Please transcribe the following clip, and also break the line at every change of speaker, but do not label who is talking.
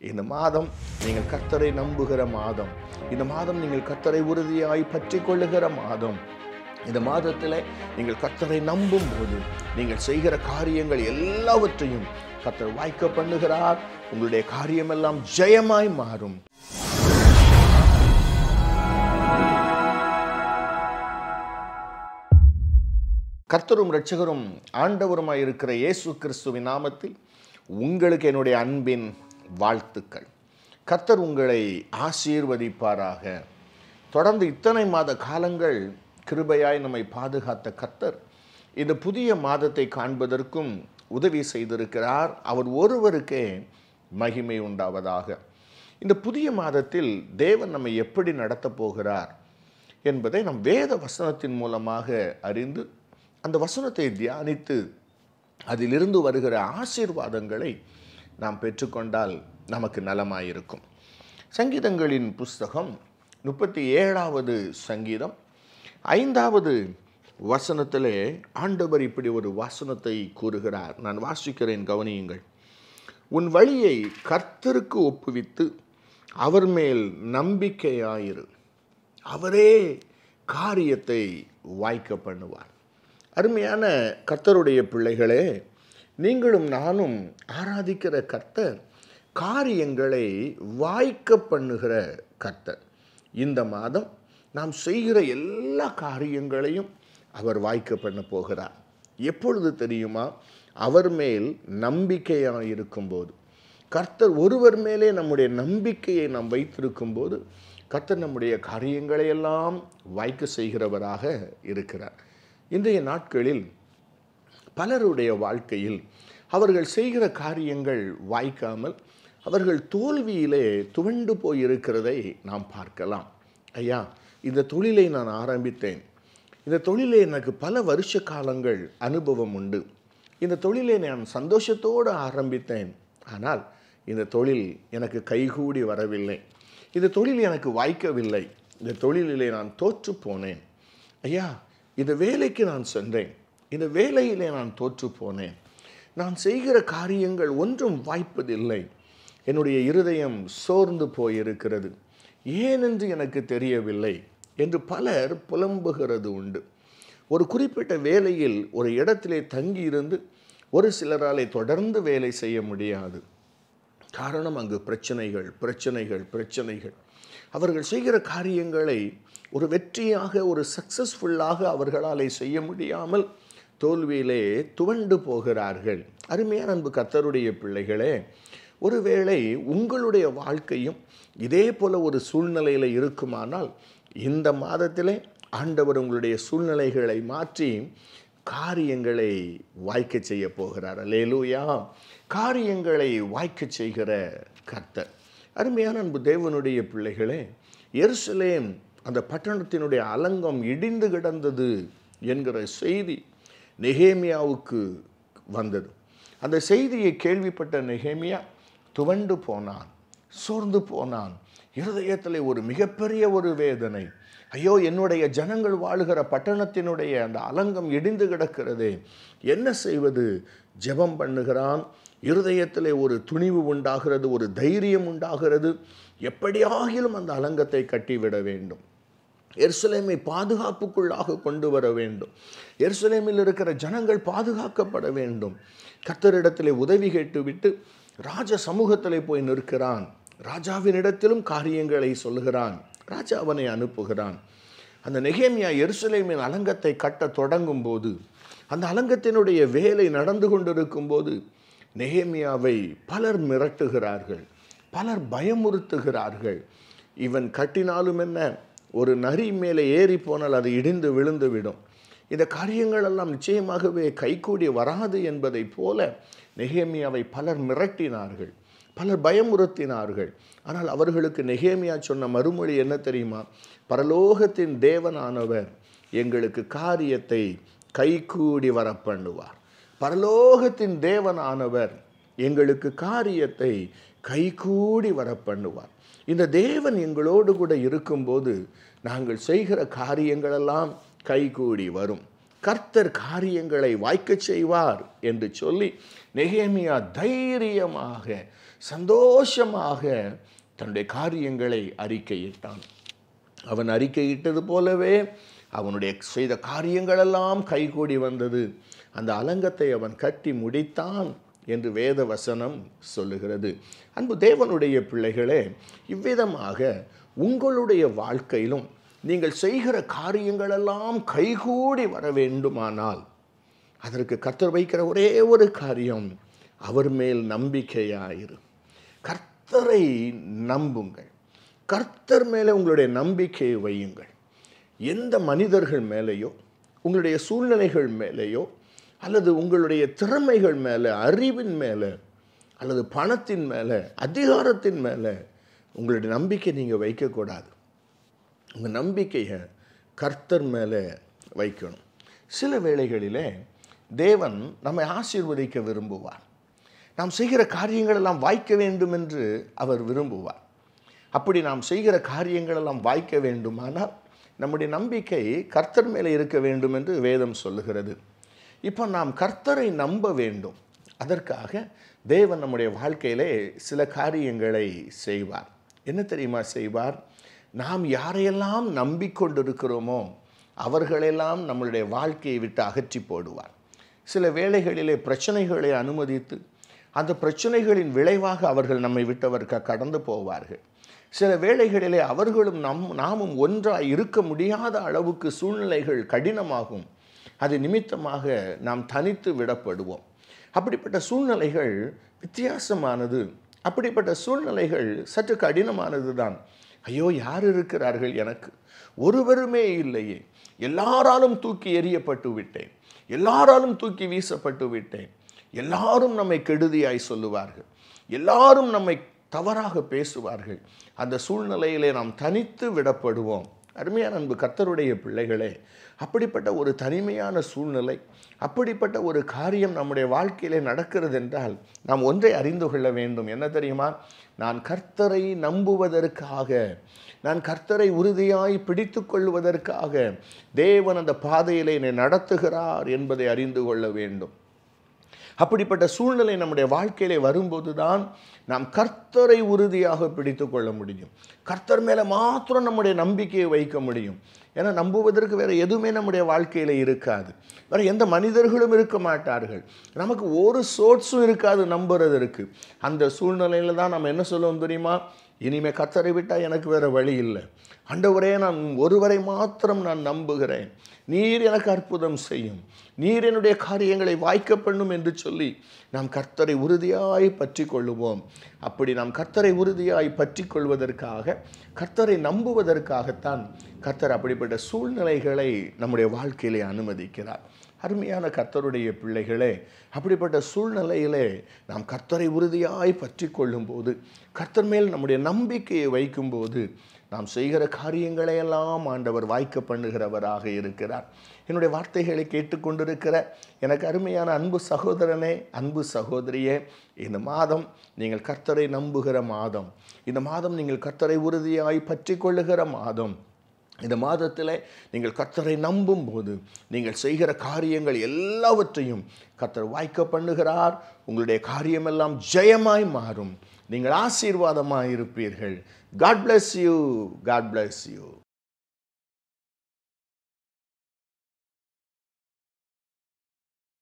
இந்த மாதம் நீங்கள் கர்த்தரை நம்புகிற மாதம் இந்த மாதம் நீங்கள் கர்த்தரை உறுதியாய் பற்றி கொள்ளுகிற மாதம் இந்த மாதத்தில் நீங்கள் கர்த்தரை நம்பும் போது நீங்கள் செய்கிற காரியங்கள் எல்லாவற்றையும் கர்த்தர் வாய்க்க பண்ணுகிறார் உங்களுடைய காரியமெல்லாம் ஜெயமாய் மாறும் கர்த்தரும் இரட்சகரும் ஆண்டவருமாய் இருக்கிற இயேசு கிறிஸ்துவின் நாமத்தில் உங்களுக்கு என்னுடைய அன்பின் வாழ்த்துக்கள் கர்த்தர் உங்களை ஆசீர்வதிப்பாராக தொடர்ந்து இத்தனை மாத காலங்கள் கிருபையாய் நம்மை பாதுகாத்த கர்த்தர் இந்த புதிய மாதத்தை காண்பதற்கும் உதவி செய்திருக்கிறார் அவர் ஒருவருக்கே மகிமை உண்டாவதாக இந்த புதிய மாதத்தில் தேவன் நம்மை எப்படி நடத்தப் போகிறார் என்பதை நம் வேத வசனத்தின் மூலமாக அறிந்து அந்த வசனத்தை தியானித்து அதிலிருந்து வருகிற ஆசீர்வாதங்களை நாம் பெற்றுக்கொண்டால் நமக்கு நலமாயிருக்கும் சங்கீதங்களின் புஸ்தகம் முப்பத்தி ஏழாவது சங்கீதம் ஐந்தாவது வசனத்திலே ஆண்டவர் இப்படி ஒரு வசனத்தை கூறுகிறார் நான் வாசிக்கிறேன் கவனியுங்கள் உன் வழியை கர்த்தருக்கு ஒப்புவித்து அவர் மேல் நம்பிக்கையாயிரு அவரே காரியத்தை வாய்க்க பண்ணுவார் அருமையான கர்த்தருடைய பிள்ளைகளே நீங்களும் நானும் ஆராதிக்கிற கர்த்தர் காரியங்களை வாய்க்க பண்ணுகிற கர்த்தர் இந்த மாதம் நாம் செய்கிற எல்லா காரியங்களையும் அவர் வாய்க்க பண்ண போகிறார் எப்பொழுது தெரியுமா அவர் மேல் நம்பிக்கையாக இருக்கும்போது கர்த்தர் ஒருவர் மேலே நம்முடைய நம்பிக்கையை நாம் வைத்திருக்கும் போது கர்த்தர் நம்முடைய காரியங்களை எல்லாம் வாய்க்க செய்கிறவராக இருக்கிறார் இன்றைய நாட்களில் பலருடைய வாழ்க்கையில் அவர்கள் செய்கிற காரியங்கள் வாய்க்காமல் அவர்கள் தோல்வியிலே துவண்டு போயிருக்கிறதை நாம் பார்க்கலாம் ஐயா இந்த தொழிலை நான் ஆரம்பித்தேன் இந்த தொழிலே எனக்கு பல வருஷ காலங்கள் அனுபவம் உண்டு இந்த தொழிலை நான் சந்தோஷத்தோடு ஆரம்பித்தேன் ஆனால் இந்த தொழில் எனக்கு கைகூடி வரவில்லை இந்த தொழில் எனக்கு வாய்க்கவில்லை இந்த தொழிலிலே நான் தோற்று போனேன் ஐயா இந்த வேலைக்கு நான் சென்றேன் இந்த வேலையிலே நான் தோற்று போனேன் நான் செய்கிற காரியங்கள் ஒன்றும் வாய்ப்பதில்லை என்னுடைய இருதயம் சோர்ந்து போயிருக்கிறது ஏனென்று எனக்கு தெரியவில்லை என்று பலர் புலம்புகிறது உண்டு ஒரு குறிப்பிட்ட வேலையில் ஒரு இடத்திலே தங்கியிருந்து ஒரு சிலராலே தொடர்ந்து வேலை செய்ய முடியாது காரணம் அங்கு பிரச்சனைகள் பிரச்சனைகள் பிரச்சனைகள் அவர்கள் செய்கிற காரியங்களை ஒரு வெற்றியாக ஒரு சக்சஸ்ஃபுல்லாக அவர்களாலே செய்ய முடியாமல் தோல்வியிலே துவண்டு போகிறார்கள் அருமையான அன்பு கத்தருடைய பிள்ளைகளே ஒருவேளை உங்களுடைய வாழ்க்கையும் இதே போல ஒரு சூழ்நிலையில் இருக்குமானால் இந்த மாதத்திலே ஆண்டவர் உங்களுடைய சூழ்நிலைகளை மாற்றி காரியங்களை வாய்க்க செய்ய போகிறார் அலேலூயா காரியங்களை வாய்க்க செய்கிற கர்த்தர் அருமையான அன்பு தேவனுடைய பிள்ளைகளே எருசலேம் அந்த பட்டணத்தினுடைய அலங்கம் இடிந்து கிடந்தது என்கிற செய்தி நெகேமியாவுக்கு வந்தது அந்த செய்தியை கேள்விப்பட்ட நெகேமியா துவண்டு போனான் சோர்ந்து போனான் இருதயத்தில் ஒரு மிகப்பெரிய ஒரு வேதனை ஐயோ என்னுடைய ஜனங்கள் வாழுகிற பட்டணத்தினுடைய அந்த அலங்கம் இடிந்து கிடக்கிறதே என்ன செய்வது ஜெபம் பண்ணுகிறான் இருதயத்தில் ஒரு துணிவு உண்டாகிறது ஒரு தைரியம் உண்டாகிறது எப்படியாகிலும் அந்த அலங்கத்தை கட்டிவிட வேண்டும் எருசலேமை பாதுகாப்புக்குள்ளாக கொண்டு வர வேண்டும் எருசலேமில் இருக்கிற ஜனங்கள் பாதுகாக்கப்பட வேண்டும் கர்த்தரிடத்திலே உதவி கேட்டுவிட்டு ராஜ சமூகத்திலே போய் நிற்கிறான் ராஜாவினிடத்திலும் காரியங்களை சொல்லுகிறான் ராஜா அவனை அனுப்புகிறான் அந்த நெகேமியா எருசலேமின் அலங்கத்தை கட்ட தொடங்கும் போது அந்த அலங்கத்தினுடைய வேலை நடந்து கொண்டிருக்கும் போது நெகேமியாவை பலர் மிரட்டுகிறார்கள் பலர் பயமுறுத்துகிறார்கள் இவன் கட்டினாலும் என்ன ஒரு நரி மேலே ஏறி போனால் அது இடிந்து விழுந்து விடும் இந்த காரியங்கள் எல்லாம் நிச்சயமாகவே கைகூடி வராது என்பதைப் போல நெகேமியாவை பலர் மிரட்டினார்கள் பலர் பயமுறுத்தினார்கள் ஆனால் அவர்களுக்கு நெகேமியா சொன்ன மறுமொழி என்ன தெரியுமா பரலோகத்தின் தேவனானவர் எங்களுக்கு காரியத்தை கைகூடி வர பண்ணுவார் பரலோகத்தின் தேவனானவர் எங்களுக்கு காரியத்தை கைகூடி வர பண்ணுவார் இந்த தேவன் எங்களோடு கூட இருக்கும்போது நாங்கள் செய்கிற காரியங்களெல்லாம் கைகூடி வரும் கர்த்தர் காரியங்களை வாய்க்கச் செய்வார் என்று சொல்லி நெகேமியா தைரியமாக சந்தோஷமாக தன்னுடைய காரியங்களை அறிக்கையிட்டான் அவன் அறிக்கையிட்டது போலவே அவனுடைய செய்த காரியங்களெல்லாம் கைகூடி வந்தது அந்த அலங்கத்தை அவன் கட்டி முடித்தான் என்று வேத வசனம் சொல்லுகிறது அன்பு தேவனுடைய பிள்ளைகளே இவ்விதமாக உங்களுடைய வாழ்க்கையிலும் நீங்கள் செய்கிற காரியங்களெல்லாம் கைகூடி வர வேண்டுமானால் அதற்கு கர்த்தர் வைக்கிற ஒரே ஒரு காரியம் அவர் மேல் நம்பிக்கையாயிரு கர்த்தரை நம்புங்கள் கர்த்தர் மேலே உங்களுடைய நம்பிக்கையை வையுங்கள் எந்த மனிதர்கள் மேலேயோ உங்களுடைய சூழ்நிலைகள் மேலேயோ அல்லது உங்களுடைய திறமைகள் மேலே அறிவின் மேலே அல்லது பணத்தின் மேலே அதிகாரத்தின் மேலே உங்களுடைய நம்பிக்கை நீங்கள் வைக்கக்கூடாது உங்கள் நம்பிக்கையை கர்த்தர் மேலே வைக்கணும் சில வேளைகளிலே தேவன் நம்மை ஆசீர்வதிக்க விரும்புவார் நாம் செய்கிற காரியங்களெல்லாம் வாய்க்க வேண்டும் என்று அவர் விரும்புவார் அப்படி நாம் செய்கிற காரியங்களெல்லாம் வாய்க்க வேண்டுமானால் நம்முடைய நம்பிக்கை கர்த்தர் மேலே இருக்க வேண்டும் என்று வேதம் சொல்லுகிறது இப்போ நாம் கர்த்தரை நம்ப வேண்டும் அதற்காக தேவன் நம்முடைய வாழ்க்கையிலே சில காரியங்களை செய்வார் என்ன தெரியுமா செய்வார் நாம் யாரையெல்லாம் நம்பிக்கொண்டிருக்கிறோமோ அவர்களெல்லாம் நம்மளுடைய வாழ்க்கையை விட்டு அகற்றி போடுவார் சில வேளைகளிலே பிரச்சனைகளை அனுமதித்து அந்த பிரச்சனைகளின் விளைவாக அவர்கள் நம்மை விட்டவர் க- கடந்து போவார்கள் சில வேளைகளிலே அவர்களும் நம் நாமும் ஒன்றாய் இருக்க முடியாத அளவுக்கு சூழ்நிலைகள் கடினமாகும் அது நிமித்தமாக நாம் தனித்து விடப்படுவோம் அப்படிப்பட்ட சூழ்நிலைகள் வித்தியாசமானது அப்படிப்பட்ட சூழ்நிலைகள் சற்று கடினமானது தான் ஐயோ யார் இருக்கிறார்கள் எனக்கு ஒருவருமே இல்லையே எல்லாராலும் தூக்கி எறியப்பட்டு விட்டேன் எல்லாராலும் தூக்கி வீசப்பட்டு விட்டேன் எல்லாரும் நம்மை கெடுதியாய் சொல்லுவார்கள் எல்லாரும் நம்மை தவறாக பேசுவார்கள் அந்த சூழ்நிலையிலே நாம் தனித்து விடப்படுவோம் அருமையான அன்பு கர்த்தருடைய பிள்ளைகளே அப்படிப்பட்ட ஒரு தனிமையான சூழ்நிலை அப்படிப்பட்ட ஒரு காரியம் நம்முடைய வாழ்க்கையிலே நடக்கிறது என்றால் நாம் ஒன்றை அறிந்து கொள்ள வேண்டும் என்ன தெரியுமா நான் கர்த்தரை நம்புவதற்காக நான் கர்த்தரை உறுதியாய் பிடித்து கொள்வதற்காக தேவன் அந்த பாதையிலே என்னை நடத்துகிறார் என்பதை அறிந்து கொள்ள வேண்டும் அப்படிப்பட்ட சூழ்நிலை நம்முடைய வாழ்க்கையிலே வரும்போது தான் நாம் கர்த்தரை உறுதியாக பிடித்து கொள்ள முடியும் கர்த்தர் மேலே மாத்திரம் நம்முடைய நம்பிக்கையை வைக்க முடியும் ஏன்னா நம்புவதற்கு வேறு எதுவுமே நம்முடைய வாழ்க்கையில் இருக்காது வேறு எந்த மனிதர்களும் இருக்க மாட்டார்கள் நமக்கு ஒரு சோர்ஸும் இருக்காது நம்புறதற்கு அந்த சூழ்நிலையில் தான் நம்ம என்ன சொல்லுவோம் தெரியுமா இனிமே கர்த்தரை விட்டால் எனக்கு வேறு வழி இல்லை ஆண்டவரே நான் ஒருவரை மாத்திரம் நான் நம்புகிறேன் நீர் எனக்கு அற்புதம் செய்யும் நீர் என்னுடைய காரியங்களை வாய்க்க பண்ணும் என்று சொல்லி நாம் கர்த்தரை உறுதியாய் பற்றி கொள்ளுவோம் அப்படி நாம் கர்த்தரை உறுதியாய் பற்றி கொள்வதற்காக கர்த்தரை நம்புவதற்காகத்தான் கர்த்தர் அப்படிப்பட்ட சூழ்நிலைகளை நம்முடைய வாழ்க்கையிலே அனுமதிக்கிறார் அருமையான கர்த்தருடைய பிள்ளைகளே அப்படிப்பட்ட சூழ்நிலையிலே நாம் கர்த்தரை உறுதியாய் பற்றி கொள்ளும்போது கர்த்தர் மேல் நம்முடைய நம்பிக்கையை வைக்கும்போது நாம் செய்கிற காரியங்களை எல்லாம் ஆண்டவர் வாய்க்க பண்ணுகிறவராக இருக்கிறார் என்னுடைய வார்த்தைகளை கேட்டுக்கொண்டிருக்கிற எனக்கு அருமையான அன்பு சகோதரனே அன்பு சகோதரியே இந்த மாதம் நீங்கள் கர்த்தரை நம்புகிற மாதம் இந்த மாதம் நீங்கள் கர்த்தரை உறுதியாய் பற்றி கொள்ளுகிற மாதம் இந்த மாதத்தில் நீங்கள் கர்த்தரை நம்பும் போது நீங்கள் செய்கிற காரியங்கள் எல்லாவற்றையும் கர்த்தர் வாய்க்க பண்ணுகிறார் உங்களுடைய காரியமெல்லாம் ஜெயமாய் மாறும் நீங்கள் ஆசீர்வாதமாய் இருப்பீர்கள் God bless you God bless you